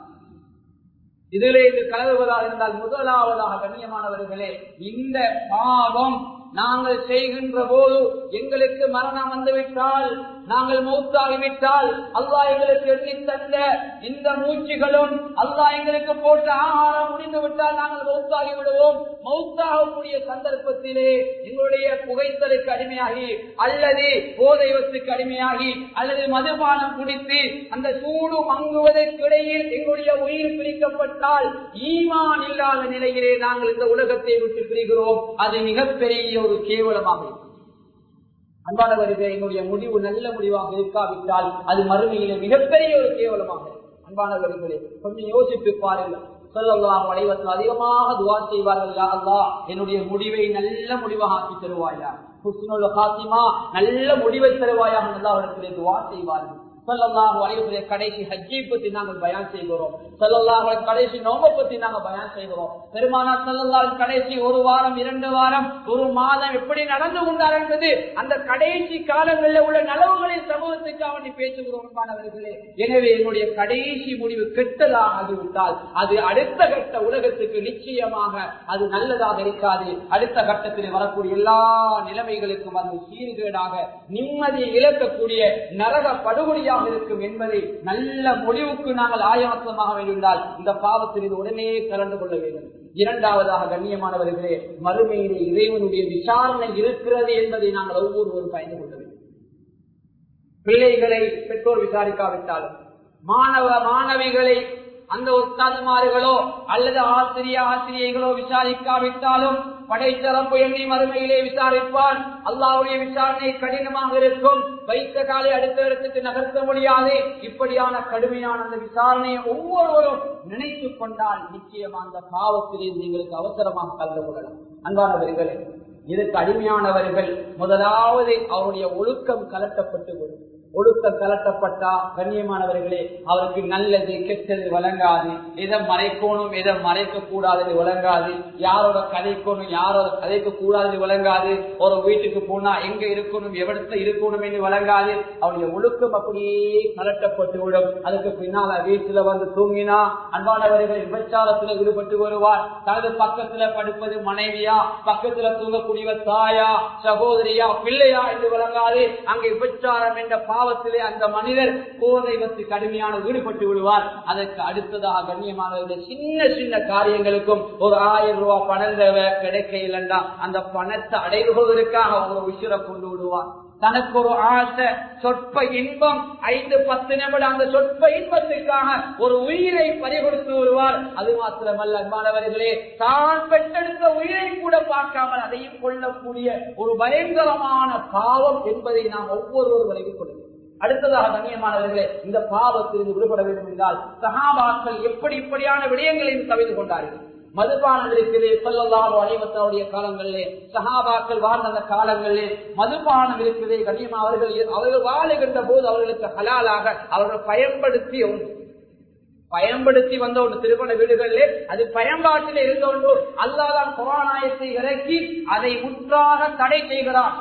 இதிலே இருந்து கலருவதாக இருந்தால் முதலாவதாக கண்ணியமானவர்களே இந்த பாவம் நாங்கள் செய்கின்ற போது எங்களுக்கு மரணம் வந்துவிட்டால் நாங்கள் மௌத்தாகிவிட்டால் அல்லா எங்களுக்கு எண்ணி தந்த இந்த மூச்சுகளும் அல்லா எங்களுக்கு போட்ட ஆகாரம் முடிந்து விட்டால் நாங்கள் மௌத்தாகி விடுவோம் மௌத்தாகக்கூடிய சந்தர்ப்பத்திலே எங்களுடைய புகைத்தலுக்கு அடிமையாகி அல்லது போதைவத்துக்கு அடிமையாகி அல்லது மதுபானம் குடித்து அந்த சூடு மங்குவதற்கு இடையில் எங்களுடைய உயிர் பிரிக்கப்பட்டால் ஈமான் இல்லாத நிலையிலே நாங்கள் இந்த உலகத்தை விட்டு பிரிகிறோம் அது மிகப்பெரிய ஒரு கேவலமாக இருக்கும் அன்பானவர்கள் என்னுடைய முடிவு நல்ல முடிவாக இருக்காவிட்டால் அது மறுமையிலே மிகப்பெரிய ஒரு கேவலமாக இருக்கும் அன்பானவர்களே கொஞ்சம் யோசித்து பாருங்கள் சொல்லலாம் அனைவரும் அதிகமாக துவா செய்வார்கள் யா அல்லா என்னுடைய முடிவை நல்ல முடிவாக ஆக்கி தருவாயா ஹுஸ்னுல் ஹாத்திமா நல்ல முடிவை தருவாயாக நல்லா அவர்களுடைய துவா செய்வார்கள் சொல்லலாம் அனைவருடைய கடைசி ஹஜ்ஜை பத்தி நாங்கள் பயான் செய்கிறோம் சொல்லலாம் கடைசி நோம்பை பத்தி நாங்கள் பயான் செய்கிறோம் பெருமானா சொல்லலாம் கடைசி ஒரு வாரம் இரண்டு வாரம் ஒரு மாதம் எப்படி நடந்து கொண்டார் என்பது அந்த கடைசி காலங்களில் உள்ள நலவுகளை சமூகத்துக்கு அவனை பேசுகிறோம் மாணவர்களே எனவே என்னுடைய கடைசி முடிவு கெட்டதாக ஆகிவிட்டால் அது அடுத்த கட்ட உலகத்துக்கு நிச்சயமாக அது நல்லதாக இருக்காது அடுத்த கட்டத்தில் வரக்கூடிய எல்லா நிலைமைகளுக்கும் அது சீர்கேடாக நிம்மதியை இழக்கக்கூடிய நரக படுகொலியாக இருக்கும் என்பதை நல்ல முடிவுக்கு நாங்கள் ஆயமத்தமாக வேண்டியிருந்தால் இந்த பாவத்தில் இது உடனே கலந்து கொள்ள வேண்டும் இரண்டாவதாக கண்ணியமானவர்களே மறுமையிலே இறைவனுடைய விசாரணை இருக்கிறது என்பதை நாங்கள் ஒவ்வொருவரும் பயந்து கொள்ள வேண்டும் பிள்ளைகளை பெற்றோர் விசாரிக்காவிட்டாலும் மாணவ மாணவிகளை அந்த உஸ்தாதுமார்களோ அல்லது ஆசிரிய ஆசிரியர்களோ விசாரிக்காவிட்டாலும் படைத்தரப்பு எண்ணி மறுமையிலே விசாரிப்பான் அல்லாவுடைய விசாரணை கடினமாக இருக்கும் வைத்த காலை அடுத்த இடத்துக்கு நகர்த்த முடியாது இப்படியான கடுமையான அந்த விசாரணையை ஒவ்வொருவரும் நினைத்துக் கொண்டால் நிச்சயமா அந்த பாவத்திலே எங்களுக்கு அவசரமாக கலந்து கொள்ளலாம் அன்பானவர்களே இதற்கு அடிமையானவர்கள் முதலாவது அவருடைய ஒழுக்கம் கலட்டப்பட்டு கொள்ளும் ஒழுக்கம் கலட்டப்பட்டா கண்ணியமானவர்களே அவருக்கு நல்லது கெட்டது வழங்காது எதை மறைக்கணும் எதை மறைக்க கூடாது வழங்காது யாரோட கதைக்கணும் யாரோட கதைக்க கூடாது வழங்காது ஒரு வீட்டுக்கு போனா எங்க இருக்கணும் எவ்வளத்துல இருக்கணும் என்று வழங்காது அவருடைய ஒழுக்கம் அப்படியே கலட்டப்பட்டு விடும் அதுக்கு பின்னால வீட்டுல வந்து தூங்கினா அன்பானவர்கள் விபச்சாரத்துல ஈடுபட்டு வருவார் தனது பக்கத்துல படுப்பது மனைவியா பக்கத்துல தூங்கக்கூடியவர் தாயா சகோதரியா பிள்ளையா என்று வழங்காது அங்கே விபச்சாரம் என்ற பாவத்திலே அந்த மனிதர் போதைவத்து கடுமையான ஈடுபட்டு விடுவார் அதற்கு அடுத்ததாக கண்ணியமானவர்கள் சின்ன சின்ன காரியங்களுக்கும் ஒரு ஆயிரம் ரூபாய் பணம் தேவை கிடைக்க இல்லைண்டா அந்த பணத்தை அடைவதற்காக ஒரு உயிரை கொண்டு விடுவார் தனக்கு ஒரு ஆசை சொற்ப இன்பம் ஐந்து பத்து நிமிடம் அந்த சொற்ப இன்பத்துக்காக ஒரு உயிரை பறிகொடுத்து வருவார் அது மாத்திரமல்ல அன்பானவர்களே தான் பெற்றெடுத்த உயிரை கூட பார்க்காமல் அதையும் கொள்ளக்கூடிய ஒரு பயங்கரமான பாவம் என்பதை நாம் ஒவ்வொருவரும் விலகிக் கொள்ளும் அடுத்ததாக கண்ணியமானவர்களே இந்த பாவத்திலிருந்து விடுபட வேண்டும் என்றால் சகாபாக்கள் எப்படி இப்படியான விடயங்களையும் தவிர்த்து கொண்டார்கள் மதுபானம் இருக்குது சொல்லலாம் அனைவத்தனுடைய காலங்களிலே சகாபாக்கள் வாழ்ந்த அந்த காலங்களிலே மதுபானம் இருக்குது கண்ணியமா அவர்கள் அவர்கள் வாழுகின்ற போது அவர்களுக்கு ஹலாலாக அவர்கள் பயன்படுத்திய ஒன்று பயன்படுத்தி வந்த ஒன்று திருமண வீடுகளிலே அது பயன்பாட்டில் இருந்த ஒன்று அல்லாதான் கொரோனாயத்தை இறக்கி அதை முற்றாக தடை செய்கிறான்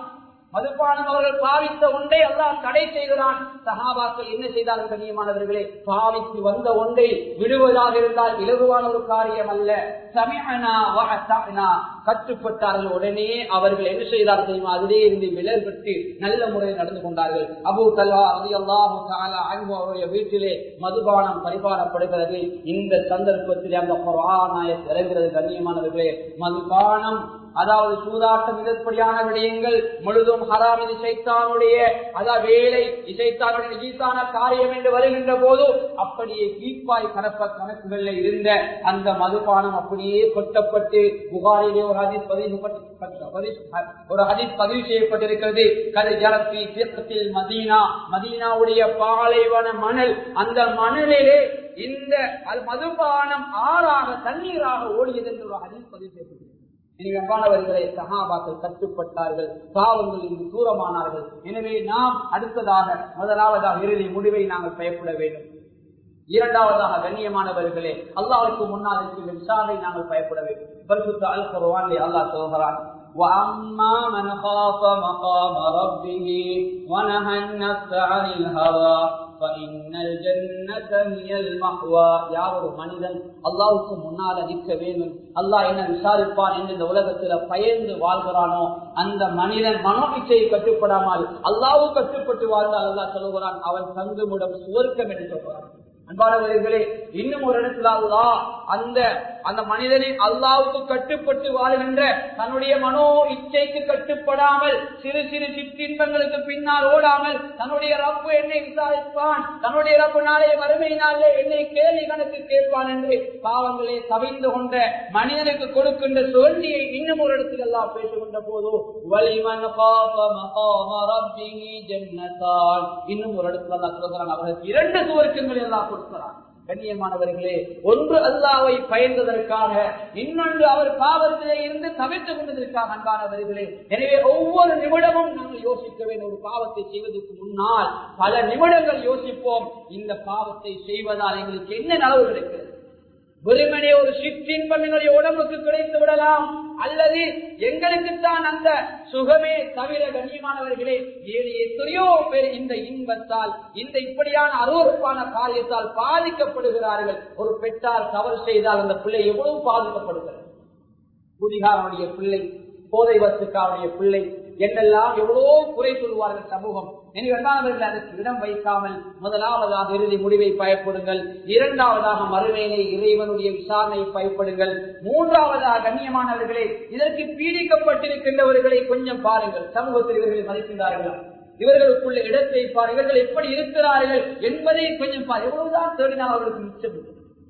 மதுபானம் அவர்கள் பாவித்த ஒன்றை எல்லாம் தடை செய்கிறான் சகாபாக்கள் என்ன செய்தார்கள் கண்ணியமானவர்களே பாவித்து வந்த ஒன்றை விடுவதாக இருந்தால் இலகுவான ஒரு காரியம் அல்ல சமயனா கட்டுப்பட்டார்கள் உடனே அவர்கள் என்ன செய்தார்கள் தெரியுமா அதிலே இருந்து விலர்பட்டு நல்ல முறையில் நடந்து கொண்டார்கள் அபு தல்வா அதி அல்லாஹு அவருடைய வீட்டிலே மதுபானம் பரிபாலப்படுகிறது இந்த சந்தர்ப்பத்தில் அந்த நாயக் இறங்குகிறது கண்ணியமானவர்களே மதுபானம் அதாவது சூதாட்டம் இதற்படியான விடயங்கள் முழுதும் ஹராம் இது சைத்தானுடைய அதாவது வேலை இசைத்தானுடைய நிஜீத்தான காரியம் என்று வருகின்ற போது அப்படியே பீப்பாய் கணப்ப கணக்குகளில் இருந்த அந்த மதுபானம் அப்படியே கொட்டப்பட்டு புகாரிலே ஒரு ஹதீஸ் பதிவு ஒரு ஹதீஸ் பதிவு செய்யப்பட்டிருக்கிறது கதை ஜலத்தி தீர்க்கத்தில் மதீனா மதீனாவுடைய பாலைவன மணல் அந்த மணலிலே இந்த மதுபானம் ஆறாக தண்ணீராக ஓடியது என்று ஒரு ஹதீஸ் பதிவு செய்யப்பட்டிருக்கிறது அன்பானவர்களை சகாபாக்கள் கட்டுப்பட்டார்கள் பாவங்கள் இங்கு தூரமானார்கள் எனவே நாம் அடுத்ததாக முதலாவதாக இறுதி முடிவை நாங்கள் பயப்பட வேண்டும் இரண்டாவதாக கண்ணியமானவர்களே அல்லாவுக்கு முன்னால் இருக்கின்ற விசாரணை நாங்கள் பயப்பட வேண்டும் பரிசுத்த அல் குர்ஆனிலே அல்லாஹ் சொல்கிறான் وأما من خاف مقام ربه ونهى النفس عن الهوى فإن الجنة هي المأوى யார் ஒரு மனிதன் அல்லாவுக்கு முன்னால் நிற்க வேண்டும் அல்லாஹ் என்ன விசாரிப்பான் என்று இந்த உலகத்துல பயந்து வாழ்கிறானோ அந்த மனிதன் மனோ இச்சையை கட்டுப்படாமல் அல்லாவும் கட்டுப்பட்டு வாழ்ந்தால் அல்லாஹ் சொல்லுகிறான் அவன் தங்குமிடம் சுவர்க்கம் என்று சொல்கிறான் அன்பானவர்களே இன்னும் ஒரு இடத்துல அல்லா அந்த அந்த மனிதனை அல்லாவுக்கு கட்டுப்பட்டு வாழ்கின்ற தன்னுடைய மனோ இச்சைக்கு கட்டுப்படாமல் சிறு சிறு சிற்றின்பங்களுக்கு பின்னால் ஓடாமல் தன்னுடைய ரப்பு என்னை விசாரிப்பான் தன்னுடைய ரப்பு நாளே வறுமை நாளே என்னை கேள்வி கணக்கு கேட்பான் என்று பாவங்களே தவிந்து கொண்ட மனிதனுக்கு கொடுக்கின்ற தோல்வியை இன்னும் ஒரு இடத்தில் எல்லாம் பேசுகின்ற போது வலிமன் இன்னும் ஒரு இடத்துல எல்லாம் சொல்கிறான் அவர்களுக்கு இரண்டு சுவர்க்கங்கள் எல்லாம் கொடுக்கிறான் கண்ணியமானவர்களே ஒன்று அல்லாவை பயந்ததற்காக இன்னொன்று அவர் பாவத்திலே இருந்து தவிர்த்துக் கொண்டதற்காக அன்பானவர்களே எனவே ஒவ்வொரு நிமிடமும் நாங்கள் யோசிக்க வேண்டும் ஒரு பாவத்தை செய்வதற்கு முன்னால் பல நிமிடங்கள் யோசிப்போம் இந்த பாவத்தை செய்வதால் எங்களுக்கு என்ன நலவு கிடைக்கிறது வெறுமனே ஒரு சிற்றின்பம் எங்களுடைய உடம்புக்கு கிடைத்து விடலாம் அல்லது எங்களுக்குத்தான் அந்த சுகமே தவிர கண்ணியமானவர்களே ஏழு எத்தனையோ பேர் இந்த இன்பத்தால் இந்த இப்படியான அருவறுப்பான காரியத்தால் பாதிக்கப்படுகிறார்கள் ஒரு பெற்றார் தவறு செய்தால் அந்த பிள்ளை எவ்வளவு பாதிக்கப்படுகிறது குதிகாரனுடைய பிள்ளை போதை வத்துக்காவுடைய பிள்ளை என்னெல்லாம் எவ்வளவோ குறை சொல்வார்கள் சமூகம் எனவே அதற்கு இடம் வைக்காமல் முதலாவதாக இறுதி முடிவை பயப்படுங்கள் இரண்டாவதாக மறுவேலை இறைவனுடைய விசாரணையை பயப்படுங்கள் மூன்றாவதாக கண்ணியமானவர்களே இதற்கு பீடிக்கப்பட்டிருக்கின்றவர்களை கொஞ்சம் பாருங்கள் சமூகத்தில் இவர்கள் மதிக்கின்றார்களா இவர்களுக்குள்ள இடத்தை பார் இவர்கள் எப்படி இருக்கிறார்கள் என்பதை கொஞ்சம் பார் எவ்வளவுதான் தேடினால் அவர்களுக்கு மிச்சம்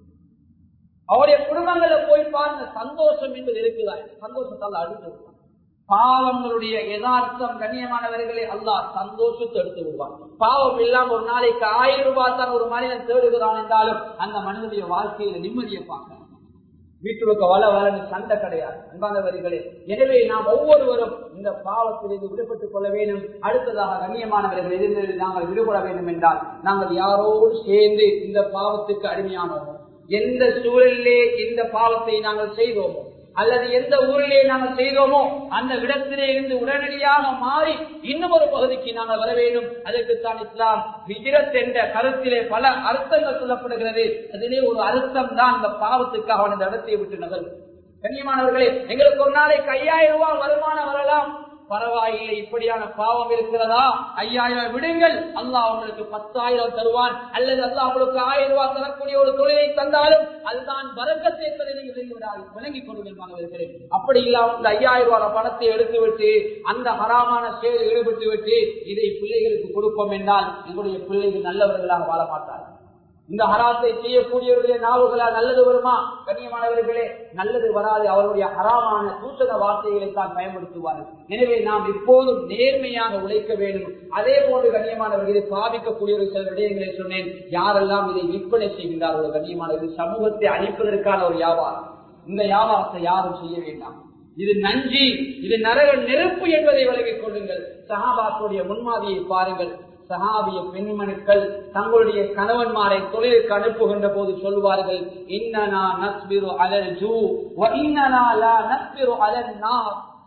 அவருடைய குடும்பங்கள்ல போய் பாருங்க சந்தோஷம் என்பது இருக்குதா சந்தோஷத்தால் அடுத்து பாவங்களுடைய யதார்த்தம் கண்ணியமானவர்களே அல்லாஹ் சந்தோஷத்தை எடுத்து விடுவான் பாவம் இல்லாம ஒரு நாளைக்கு ஆயிரம் ரூபாய் தான் ஒரு மனிதன் தேடுகிறான் என்றாலும் அந்த மனிதனுடைய வாழ்க்கையில நிம்மதியை பார்க்கலாம் வீட்டுக்கு வள வளன்னு சண்டை கிடையாது அன்பானவர்களே எனவே நாம் ஒவ்வொருவரும் இந்த பாவத்திலிருந்து விடுபட்டுக் கொள்ள வேண்டும் அடுத்ததாக கண்ணியமானவர்கள் இருந்து நாங்கள் விடுபட வேண்டும் என்றால் நாங்கள் யாரோடு சேர்ந்து இந்த பாவத்துக்கு அடிமையானோமோ எந்த சூழலிலே இந்த பாவத்தை நாங்கள் செய்தோமோ அல்லது எந்த ஊரிலே நாங்கள் செய்தோமோ அந்த இடத்திலே இருந்து உடனடியாக மாறி இன்னும் ஒரு பகுதிக்கு நாங்கள் வர வேண்டும் அதற்குத்தான் இஸ்லாம் விஜிரத் என்ற கருத்திலே பல அர்த்தங்கள் சொல்லப்படுகிறது அதிலே ஒரு அர்த்தம் தான் அந்த பாவத்துக்காக அவன் இந்த இடத்தை விட்டு நகரும் கண்ணியமானவர்களே எங்களுக்கு ஒரு நாளைக்கு ஐயாயிரம் ரூபாய் வருமானம் வரலாம் பரவாயில்லை இப்படியான பாவம் இருக்கிறதா ஐயாயிரம் விடுங்கள் அல்லாஹ் உங்களுக்கு பத்தாயிரம் தருவான் அல்லது அல்லாஹ் உங்களுக்கு ஆயிரம் ரூபாய் தரக்கூடிய ஒரு தொழிலை தந்தாலும் அதுதான் வரக்கத்து என்பதை நீங்கள் விளங்கிக் கொள்ளுங்கள் மாணவர்களே அப்படி இல்லாமல் இந்த ஐயாயிரம் ரூபாய் பணத்தை எடுத்து விட்டு அந்த ஹராமான செயலில் ஈடுபட்டு விட்டு இதை பிள்ளைகளுக்கு கொடுப்போம் என்றால் எங்களுடைய பிள்ளைகள் நல்லவர்களாக வாழ மாட்டார்கள் இந்த ஹராத்தை செய்யக்கூடியவருடைய நாவுகளால் நல்லது வருமா கண்ணியமானவர்களே நல்லது வராது அவருடைய ஹராமான சூசக வார்த்தைகளை தான் பயன்படுத்துவார்கள் எனவே நாம் இப்போதும் நேர்மையாக உழைக்க வேண்டும் அதே போன்று கண்ணியமானவர்களை பாதிக்கக்கூடிய ஒரு சில விடயங்களை சொன்னேன் யாரெல்லாம் இதை விற்பனை செய்கின்றார்களோ கண்ணியமானவர்கள் சமூகத்தை அழிப்பதற்கான ஒரு வியாபாரம் இந்த வியாபாரத்தை யாரும் செய்ய வேண்டாம் இது நஞ்சி இது நரக நெருப்பு என்பதை விலகிக் கொள்ளுங்கள் சகாபாத்துடைய முன்மாதிரியை பாருங்கள் சஹாபிய பெண்மணுக்கள் தங்களுடைய கணவன்மாரை தொழிலுக்கு அனுப்புகின்ற போது சொல்வார்கள் இன்னனா நஸ்பிரு அலல் ஜூ இன்னனா லா நஸ்பிரு அலல் நார்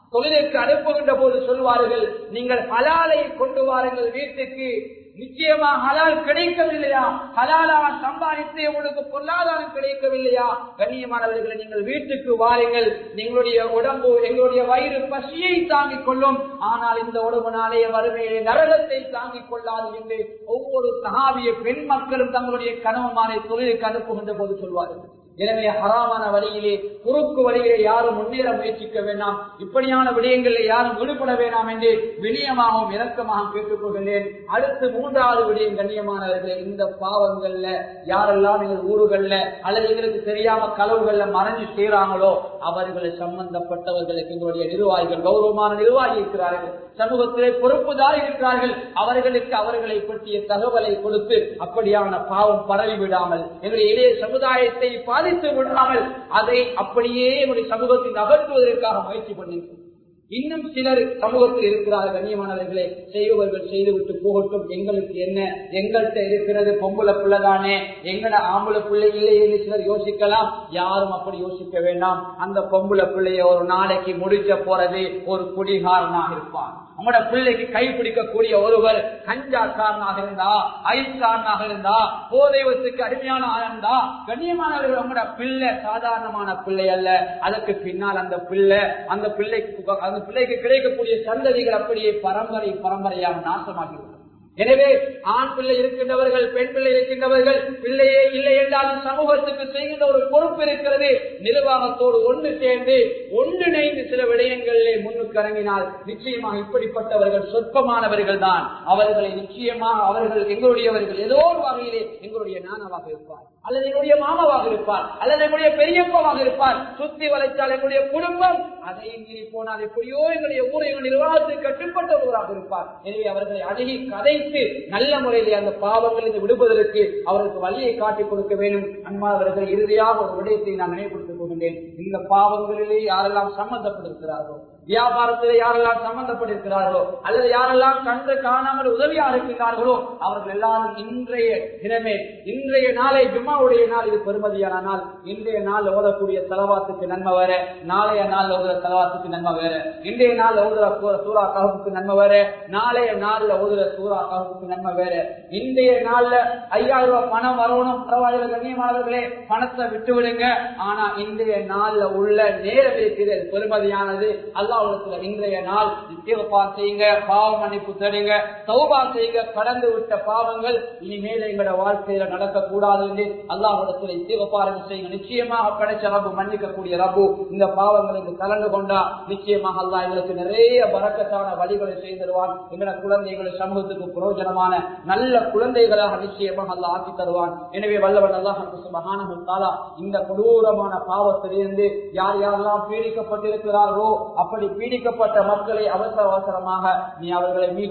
தொழிலுக்கு அனுப்புகின்ற போது சொல்வார்கள் நீங்கள் ஹலாலை கொண்டு வாருங்கள் வீட்டுக்கு நிச்சயமா ஹலால் கிடைக்கவில்லையா ஹலாலாக சம்பாதித்து உங்களுக்கு பொருளாதாரம் கிடைக்கவில்லையா கண்ணியமானவர்களை நீங்கள் வீட்டுக்கு வாருங்கள் எங்களுடைய உடம்பு எங்களுடைய வயிறு பசியை தாங்கிக் கொள்ளும் ஆனால் இந்த உடம்பு நாளைய வறுமையை நரகத்தை தாங்கிக் கொள்ளாது என்று ஒவ்வொரு சகாவிய பெண் மக்களும் தங்களுடைய கணவன்மாரை தொழிலுக்கு அனுப்புகின்ற போது சொல்வார்கள் எனவே ஹராமான வழியிலே குறுக்கு வழியிலே யாரும் முன்னேற முயற்சிக்க வேண்டாம் இப்படியான விடயங்களில் யாரும் விடுபட வேண்டாம் என்று வினயமாகவும் இரக்கமாகவும் கேட்டுக்கொள்கிறேன் அடுத்து மூன்றாவது விடயம் கண்ணியமானவர்களே இந்த பாவங்கள்ல யாரெல்லாம் எங்கள் ஊர்கள்ல அல்லது எங்களுக்கு தெரியாம களவுகள்ல மறைஞ்சு செய்யறாங்களோ அவர்களை சம்பந்தப்பட்டவர்களுக்கு எங்களுடைய நிர்வாகிகள் கௌரவமான நிர்வாகி இருக்கிறார்கள் சமூகத்திலே பொறுப்புதாரி இருக்கிறார்கள் அவர்களுக்கு அவர்களை பற்றிய தகவலை கொடுத்து அப்படியான பாவம் பரவி விடாமல் எங்களுடைய இளைய சமுதாயத்தை பாதித்து விடாமல் அதை அப்படியே என்னுடைய சமூகத்தில் அகற்றுவதற்காக முயற்சி பண்ணியிருக்கிறோம் இன்னும் சிலர் சமூகத்தில் இருக்கிறார்கள் கண்ணியமானவர்களே செய்பவர்கள் செய்துவிட்டு போகட்டும் எங்களுக்கு என்ன எங்கள்கிட்ட இருக்கிறது பொம்புல பிள்ளைதானே எங்கட ஆம்பளை பிள்ளை இல்லை என்று சிலர் யோசிக்கலாம் யாரும் அப்படி யோசிக்க வேண்டாம் அந்த பொம்புல பிள்ளைய ஒரு நாளைக்கு முடிச்ச போறது ஒரு குடிகாரனாக இருப்பான் நம்மட பிள்ளைக்கு கை பிடிக்கக்கூடிய ஒருவர் கஞ்சாக்காரனாக இருந்தா ஐஸ்காரனாக இருந்தா போதைவத்துக்கு அடிமையான ஆள் இருந்தா கண்ணியமானவர்கள் உங்களோட பிள்ளை சாதாரணமான பிள்ளை அல்ல அதற்கு பின்னால் அந்த பிள்ளை அந்த பிள்ளைக்கு அந்த பிள்ளைக்கு கிடைக்கக்கூடிய சந்ததிகள் அப்படியே பரம்பரை பரம்பரையாக நாசமாகிவிடும் எனவே ஆண் பிள்ளை இருக்கின்றவர்கள் பெண் பிள்ளை இருக்கின்றவர்கள் பிள்ளையே இல்லை என்றாலும் சமூகத்துக்கு செய்கின்ற ஒரு பொறுப்பு இருக்கிறது நிர்வாகத்தோடு ஒன்று சேர்ந்து ஒன்றிணைந்து சில விடயங்களிலே முன்னுக்கு இறங்கினால் நிச்சயமாக இப்படிப்பட்டவர்கள் சொற்பமானவர்கள் தான் அவர்களை நிச்சயமாக அவர்கள் எங்களுடையவர்கள் ஏதோ ஒரு வகையிலே எங்களுடைய நானவாக இருப்பார் அல்லது எங்களுடைய மாமாவாக இருப்பார் அல்லது எங்களுடைய பெரியப்பாவாக இருப்பார் சுத்தி வளைத்தால் எங்களுடைய குடும்பம் அதை மீறி போனால் எப்படியோ எங்களுடைய ஊரை எங்கள் நிர்வாகத்துக்கு கட்டுப்பட்டவர்களாக இருப்பார் எனவே அவர்களை அணுகி கதைத்து நல்ல முறையிலே அந்த பாவங்களில் விடுவதற்கு அவர்களுக்கு வழியை காட்டிக் கொடுக்க வேண்டும் அன்பானவர்கள் இறுதியாக ஒரு விடயத்தை நான் நினைவுபடுத்திக் கொள்கின்றேன் இந்த பாவங்களிலே யாரெல்லாம் சம்பந்தப்பட்டிருக்கிறார்களோ வியாபாரத்திலே யாரெல்லாம் சம்பந்தப்பட்டிருக்கிறார்களோ அல்லது யாரெல்லாம் கண்டு காணாமல் உதவியா இருக்கிறார்களோ அவர்கள் எல்லாரும் இன்றைய தினமே இன்றைய நாளை ஜும்மாவுடைய நாள் இது பெருமதியான நாள் இன்றைய நாள் ஓதக்கூடிய தலவாத்துக்கு நன்மை வேற நாளைய நாள் ஓதுற தலவாத்துக்கு நன்மை வேற இன்றைய நாள் ஓதுற சூறா கவுக்கு நன்மை வேற நாளைய நாள்ல ஓதுற சூறா கவுக்கு நன்மை வேற இன்றைய நாள்ல ஐயாயிரம் ரூபாய் பணம் வரணும் பரவாயில்ல கண்ணியமானவர்களே பணத்தை விட்டு விடுங்க ஆனா இன்றைய நாள்ல உள்ள நேரம் இருக்கிறது பெருமதியானது அல்லாவுல இன்றைய நாள் இஸ்திகபார் செய்யுங்க பாவ மன்னிப்பு தருங்க சௌபா செய்யுங்க கடந்து விட்ட பாவங்கள் இனிமேல் எங்களோட வாழ்க்கையில நடக்கக்கூடாது என்று அல்லாஹிடத்துல இஸ்திகபாரம் செய்யுங்க நிச்சயமாக படைச்ச ரப்பு மன்னிக்கக்கூடிய ரப்பு இந்த பாவங்களுக்கு கலந்து கொண்டா நிச்சயமாக அல்லாஹ் எங்களுக்கு நிறைய பறக்கத்தான வழிகளை செய்து தருவான் எங்களோட குழந்தைகளை சமூகத்துக்கு பிரயோஜனமான நல்ல குழந்தைகளாக நிச்சயமாக அல்லாஹ் ஆக்கி தருவான் எனவே வல்லவன் அல்லாஹ் சுபஹானஹு தஆலா இந்த கொடூரமான பாவத்திலிருந்து யார் யாரெல்லாம் பீடிக்கப்பட்டிருக்கிறார்களோ அப்படி பீடிக்கப்பட்ட மக்களை அவசர அவசரமாக நீ அவர்களை மீட்டு